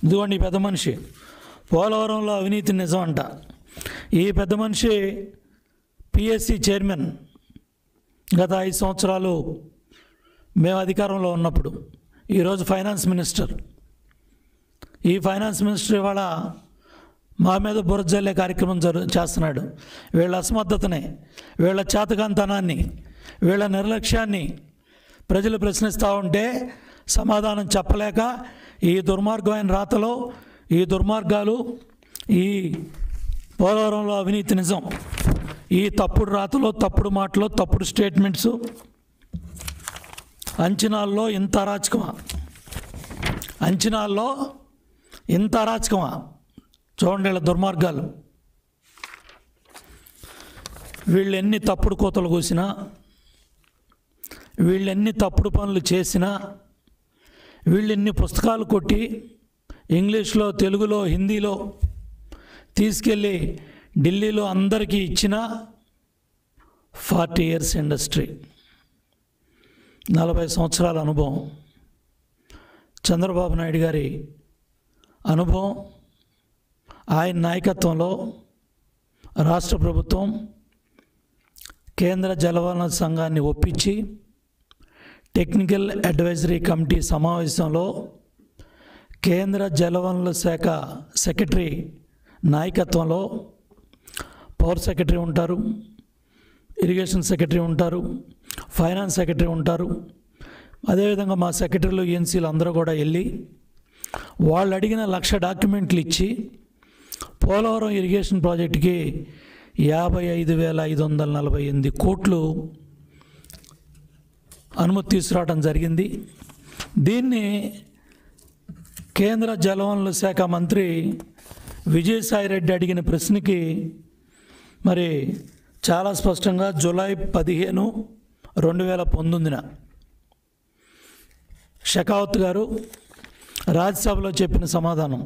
ఇదిగోండి ఈ పెద్ద మనిషి పోలవరంలో అవినీతి నిజం అంట ఈ పెద్ద మనిషి పిఎస్సి చైర్మన్ గత ఐదు సంవత్సరాలు మేము అధికారంలో ఉన్నప్పుడు ఈరోజు ఫైనాన్స్ మినిస్టర్ ఈ ఫైనాన్స్ మినిస్టర్ ఇవాళ మా మీద బురజల్లే కార్యక్రమం జరు చేస్తున్నాడు వీళ్ళ అసమర్థతని వీళ్ళ చేతకాంతనాన్ని వీళ్ళ నిర్లక్ష్యాన్ని ప్రజలు ప్రశ్నిస్తూ ఉంటే సమాధానం చెప్పలేక ఈ దుర్మార్గమైన రాతలో ఈ దుర్మార్గాలు ఈ పోలవరంలో అవినీతి నిజం ఈ తప్పుడు రాతలో తప్పుడు మాటలో తప్పుడు స్టేట్మెంట్స్ అంచనాల్లో ఇంత అరాచకమా అంచనాల్లో ఇంత అరాచకమా చూడండి వీళ్ళ దుర్మార్గాలు వీళ్ళు ఎన్ని తప్పుడు కోతలు కూసినా వీళ్ళు ఎన్ని తప్పుడు పనులు చేసినా వీళ్ళు ఎన్ని పుస్తకాలు కొట్టి ఇంగ్లీష్లో తెలుగులో హిందీలో తీసుకెళ్ళి ఢిల్లీలో అందరికీ ఇచ్చిన ఫార్టీ ఇయర్స్ ఇండస్ట్రీ నలభై సంవత్సరాల అనుభవం చంద్రబాబు నాయుడు గారి అనుభవం ఆయన నాయకత్వంలో రాష్ట్ర ప్రభుత్వం కేంద్ర జలవనరుల సంఘాన్ని ఒప్పించి టెక్నికల్ అడ్వైజరీ కమిటీ సమావేశంలో కేంద్ర జలవనరుల శాఖ సెక్రటరీ నాయకత్వంలో పవర్ సెక్రటరీ ఉంటారు ఇరిగేషన్ సెక్రటరీ ఉంటారు ఫైనాన్స్ సెక్రటరీ ఉంటారు అదేవిధంగా మా సెక్రటరీలు ఏఎన్సీలు అందరూ కూడా వెళ్ళి వాళ్ళు అడిగిన లక్ష డాక్యుమెంట్లు ఇచ్చి పోలవరం ఇరిగేషన్ ప్రాజెక్టుకి యాభై ఐదు వేల ఐదు వందల నలభై ఎనిమిది కోట్లు అనుమతి తీసుకురావడం జరిగింది దీన్ని కేంద్ర జలవనరుల శాఖ మంత్రి విజయసాయి రెడ్డి అడిగిన ప్రశ్నకి మరి చాలా స్పష్టంగా జూలై పదిహేను రెండు వేల పంతొమ్మిదిన షకావత్ గారు రాజ్యసభలో చెప్పిన సమాధానం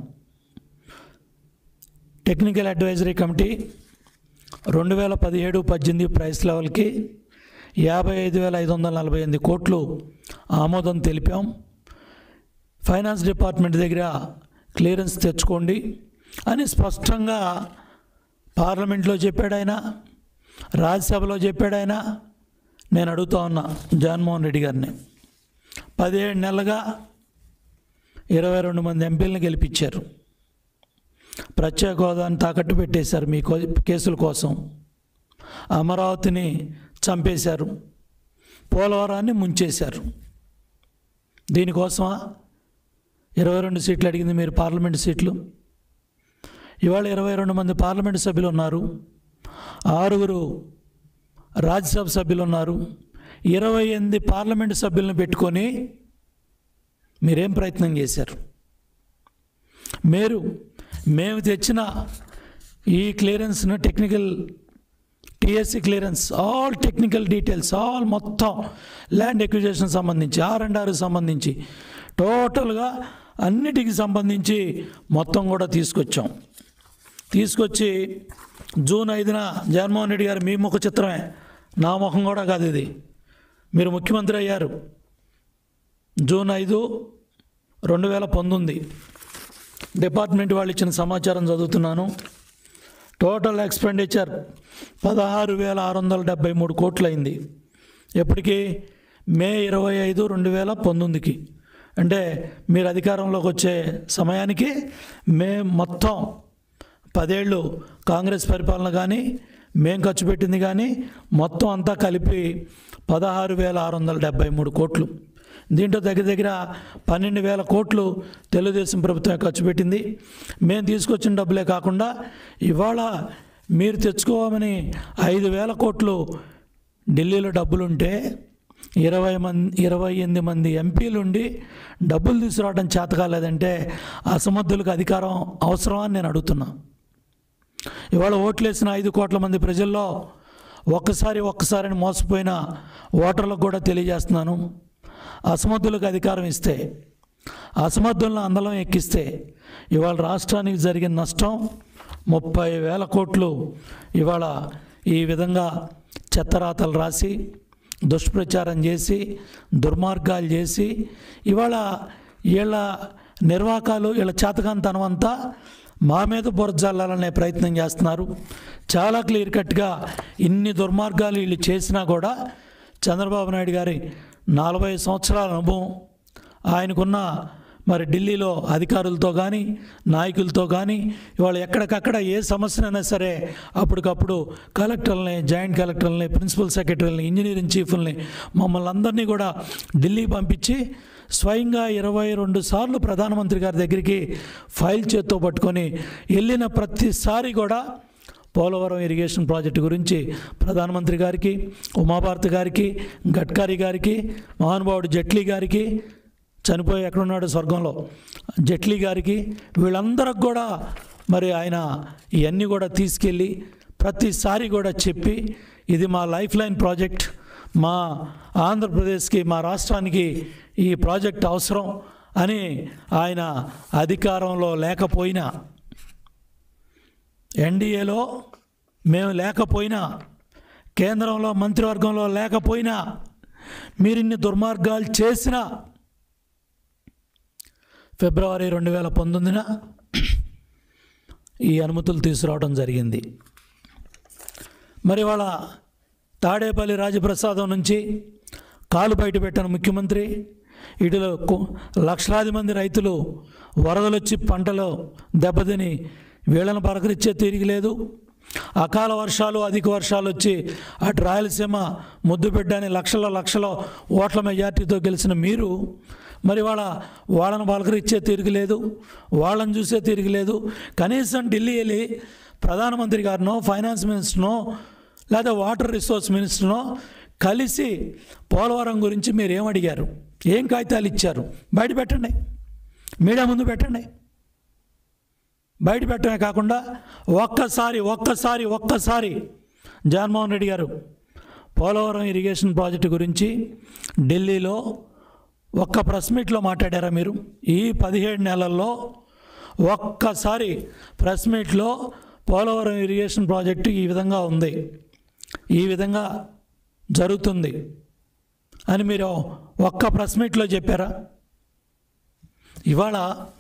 టెక్నికల్ అడ్వైజరీ కమిటీ రెండు వేల పదిహేడు పద్దెనిమిది ప్రైస్ లెవెల్కి యాభై ఐదు వేల ఐదు వందల నలభై ఎనిమిది కోట్లు ఆమోదం తెలిపాం ఫైనాన్స్ డిపార్ట్మెంట్ దగ్గర క్లియరెన్స్ తెచ్చుకోండి అని స్పష్టంగా పార్లమెంట్లో చెప్పాడు ఆయన రాజ్యసభలో చెప్పాడు ఆయన నేను అడుగుతా ఉన్నా జగన్మోహన్ రెడ్డి గారిని పదిహేడు నెలలుగా ఇరవై రెండు మంది ఎంపీలను గెలిపించారు ప్రత్యేక హోదాని తాకట్టు పెట్టేశారు మీ కో- కేసుల కోసం అమరావతిని చంపేశారు పోలవరాన్ని ముంచేశారు దీనికోసమా ఇరవై రెండు సీట్లు అడిగింది మీరు పార్లమెంటు సీట్లు ఇవాళ ఇరవై రెండు మంది పార్లమెంటు సభ్యులు ఉన్నారు ఆరుగురు రాజ్యసభ సభ్యులు ఉన్నారు ఇరవై ఎనిమిది పార్లమెంటు సభ్యులను పెట్టుకొని మీరేం ప్రయత్నం చేశారు మీరు మేము తెచ్చిన ఈ క్లియరెన్స్ను technical TSC clearance all technical details all మొత్తం ల్యాండ్ ఎక్విజేషన్ సంబంధించి ఆర్ అండ్ ఆర్ సంబంధించి టోటల్గా అన్నిటికి సంబంధించి మొత్తం కూడా తీసుకొచ్చాం తీసుకొచ్చి జూన్ ఐదున జగన్మోహన్ రెడ్డి గారు మీ ముఖ చిత్రమే నా ముఖం కూడా కాదు ఇది మీరు ముఖ్యమంత్రి అయ్యారు జూన్ ఐదు రెండు వేల పంతొమ్మిది డిపార్ట్మెంట్ వాళ్ళు ఇచ్చిన సమాచారం చదువుతున్నాను టోటల్ ఎక్స్పెండిచర్ పదహారు వేల ఆరు వందల డెబ్బై మూడు కోట్లు అయింది ఎప్పటికీ మే ఇరవై ఐదు రెండు వేల పంతొమ్మిదికి అంటే మీరు అధికారంలోకి వచ్చే సమయానికి మే మొత్తం పదేళ్ళు కాంగ్రెస్ పరిపాలన కానీ మేం ఖర్చు పెట్టింది కానీ మొత్తం అంతా కలిపి పదహారు వేల ఆరు వందల డెబ్బై మూడు కోట్లు దీంట్లో దగ్గర దగ్గర పన్నెండు వేల కోట్లు తెలుగుదేశం ప్రభుత్వం ఖర్చు పెట్టింది మేము తీసుకొచ్చిన డబ్బులే కాకుండా ఇవాళ మీరు తెచ్చుకోమని ఐదు వేల కోట్లు ఢిల్లీలో డబ్బులుంటే ఇరవై మంది ఇరవై ఎనిమిది మంది ఎంపీలు ఉండి డబ్బులు తీసుకురావడం చేత కాలేదంటే అసమర్థులకు అధికారం అవసరమా అని నేను అడుగుతున్నా ఇవాళ ఓట్లేసిన ఐదు కోట్ల మంది ప్రజల్లో ఒక్కసారి ఒక్కసారిని మోసపోయిన ఓటర్లకు కూడా తెలియజేస్తున్నాను అసమర్థులకు అధికారం ఇస్తే అసమర్థులను అందలం ఎక్కిస్తే ఇవాళ రాష్ట్రానికి జరిగిన నష్టం ముప్పై వేల కోట్లు ఇవాళ ఈ విధంగా చెత్తరాతలు రాసి దుష్ప్రచారం చేసి దుర్మార్గాలు చేసి ఇవాళ వీళ్ళ నిర్వాకాలు వీళ్ళ చేతకాంతనం అంతా మా మీద బురజల్లాలనే ప్రయత్నం చేస్తున్నారు చాలా క్లియర్ కట్గా ఇన్ని దుర్మార్గాలు వీళ్ళు చేసినా కూడా చంద్రబాబు నాయుడు గారి నలభై సంవత్సరాల అనుభవం ఆయనకున్న మరి ఢిల్లీలో అధికారులతో కానీ నాయకులతో కానీ ఇవాళ ఎక్కడికక్కడ ఏ సమస్యనైనా సరే అప్పటికప్పుడు కలెక్టర్లని జాయింట్ కలెక్టర్లని ప్రిన్సిపల్ సెక్రటరీలని ఇంజనీరింగ్ చీఫ్లని మమ్మల్ని అందరినీ కూడా ఢిల్లీ పంపించి స్వయంగా ఇరవై రెండు సార్లు ప్రధానమంత్రి గారి దగ్గరికి ఫైల్ చేత్తో పట్టుకొని వెళ్ళిన ప్రతిసారి కూడా పోలవరం ఇరిగేషన్ ప్రాజెక్టు గురించి ప్రధానమంత్రి గారికి ఉమాభారతి గారికి గడ్కరీ గారికి మహానుభావుడు జైట్లీ గారికి చనిపోయి ఎక్కడున్నాడు స్వర్గంలో జైట్లీ గారికి వీళ్ళందరికి కూడా మరి ఆయన ఇవన్నీ కూడా తీసుకెళ్ళి ప్రతిసారి కూడా చెప్పి ఇది మా లైఫ్ లైన్ ప్రాజెక్ట్ మా ఆంధ్రప్రదేశ్కి మా రాష్ట్రానికి ఈ ప్రాజెక్ట్ అవసరం అని ఆయన అధికారంలో లేకపోయినా ఎన్డీఏలో మేము లేకపోయినా కేంద్రంలో మంత్రివర్గంలో లేకపోయినా మీరు ఇన్ని దుర్మార్గాలు చేసినా ఫిబ్రవరి రెండు వేల పంతొమ్మిదిన ఈ అనుమతులు తీసుకురావడం జరిగింది మరి వాళ్ళ తాడేపల్లి రాజప్రసాదం నుంచి కాలు బయట పెట్టిన ముఖ్యమంత్రి ఇటులో కు- లక్షలాది మంది రైతులు వరదలొచ్చి పంటలు దెబ్బతిని వీళ్ళను పలకరించే తీరిక లేదు అకాల వర్షాలు అధిక వర్షాలు వచ్చి అటు రాయలసీమ ముద్దుబిడ్డని లక్షల లక్షల ఓట్ల మెజార్టీతో గెలిచిన మీరు మరి వాళ్ళ వాళ్ళని పలకరించే తీరిక లేదు వాళ్ళని చూసే తీరిక లేదు కనీసం ఢిల్లీ వెళ్ళి ప్రధానమంత్రి గారినో ఫైనాన్స్ మినిస్టర్నో లేదా వాటర్ రిసోర్స్ మినిస్టర్నో కలిసి పోలవరం గురించి మీరు ఏం అడిగారు ఏం కాగితాలు ఇచ్చారు బయట పెట్టండి మీడియా ముందు పెట్టండి బయట పెట్టడమే కాకుండా ఒక్కసారి ఒక్కసారి ఒక్కసారి జగన్మోహన్ రెడ్డి గారు పోలవరం ఇరిగేషన్ ప్రాజెక్టు గురించి ఢిల్లీలో ఒక్క ప్రెస్ మీట్లో మాట్లాడారా మీరు ఈ పదిహేడు నెలల్లో ఒక్కసారి ప్రెస్ మీట్లో పోలవరం ఇరిగేషన్ ప్రాజెక్టు ఈ విధంగా ఉంది ఈ విధంగా జరుగుతుంది అని మీరు ఒక్క ప్రెస్ మీట్లో చెప్పారా ఇవాళ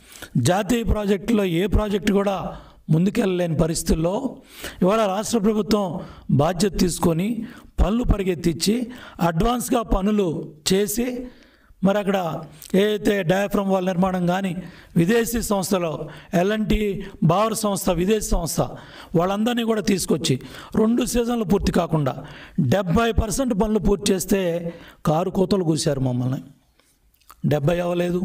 జాతీయ ప్రాజెక్టులో ఏ ప్రాజెక్టు కూడా ముందుకెళ్ళలేని పరిస్థితుల్లో ఇవాళ రాష్ట్ర ప్రభుత్వం బాధ్యత తీసుకొని పనులు పరిగెత్తించి అడ్వాన్స్గా పనులు చేసి మరి అక్కడ ఏదైతే డయాఫ్రమ్ వాల్ నిర్మాణం కానీ విదేశీ సంస్థలో ఎల్ఎన్టీ బావర్ సంస్థ విదేశీ సంస్థ వాళ్ళందరినీ కూడా తీసుకొచ్చి రెండు సీజన్లు పూర్తి కాకుండా డెబ్బై పర్సెంట్ పనులు పూర్తి చేస్తే కారు కోతలు కూశారు మమ్మల్ని డెబ్బై అవ్వలేదు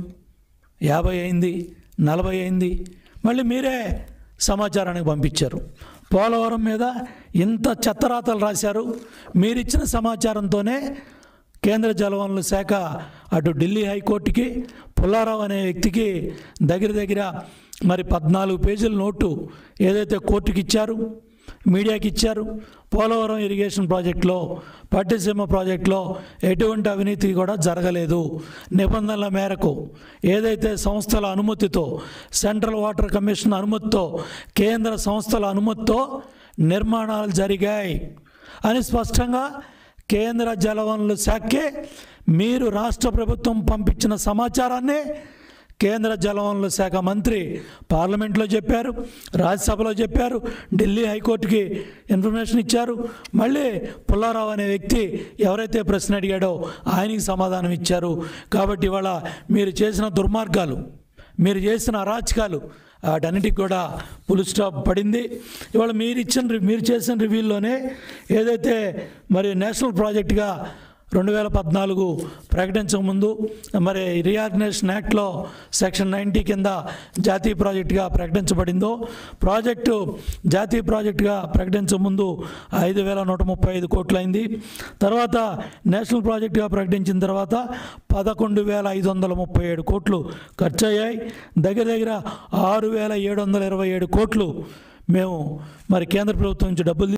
యాభై అయింది నలభై అయింది మళ్ళీ మీరే సమాచారానికి పంపించారు పోలవరం మీద ఇంత చెత్తరాతలు రాశారు మీరిచ్చిన సమాచారంతోనే కేంద్ర జలవనరుల శాఖ అటు ఢిల్లీ హైకోర్టుకి పుల్లారావు అనే వ్యక్తికి దగ్గర దగ్గర మరి పద్నాలుగు పేజీల నోటు ఏదైతే కోర్టుకి ఇచ్చారు మీడియాకి ఇచ్చారు పోలవరం ఇరిగేషన్ ప్రాజెక్టులో పట్టిసీమ ప్రాజెక్టులో ఎటువంటి అవినీతి కూడా జరగలేదు నిబంధనల మేరకు ఏదైతే సంస్థల అనుమతితో సెంట్రల్ వాటర్ కమిషన్ అనుమతితో కేంద్ర సంస్థల అనుమతితో నిర్మాణాలు జరిగాయి అని స్పష్టంగా కేంద్ర జలవనరుల శాఖే మీరు రాష్ట్ర ప్రభుత్వం పంపించిన సమాచారాన్ని కేంద్ర జలవనరుల శాఖ మంత్రి పార్లమెంట్లో చెప్పారు రాజ్యసభలో చెప్పారు ఢిల్లీ హైకోర్టుకి ఇన్ఫర్మేషన్ ఇచ్చారు మళ్ళీ పుల్లారావు అనే వ్యక్తి ఎవరైతే ప్రశ్న అడిగాడో ఆయనకి సమాధానం ఇచ్చారు కాబట్టి ఇవాళ మీరు చేసిన దుర్మార్గాలు మీరు చేసిన అరాచకాలు వాటన్నిటికి కూడా పులు స్టాప్ పడింది ఇవాళ మీరు ఇచ్చిన మీరు చేసిన రివ్యూల్లోనే ఏదైతే మరి నేషనల్ ప్రాజెక్టుగా రెండు వేల పద్నాలుగు ప్రకటించకముందు మరి రీఆర్గనైజేషన్ యాక్ట్లో సెక్షన్ నైంటీ కింద జాతీయ ప్రాజెక్టుగా ప్రకటించబడిందో ప్రాజెక్టు జాతీయ ప్రాజెక్టుగా ప్రకటించకముందు ఐదు వేల నూట ముప్పై ఐదు కోట్లు అయింది తర్వాత నేషనల్ ప్రాజెక్టుగా ప్రకటించిన తర్వాత పదకొండు వేల ఐదు వందల ముప్పై ఏడు కోట్లు ఖర్చు అయ్యాయి దగ్గర దగ్గర ఆరు వేల ఏడు వందల ఇరవై ఏడు కోట్లు మేము మరి కేంద్ర ప్రభుత్వం నుంచి డబ్బులు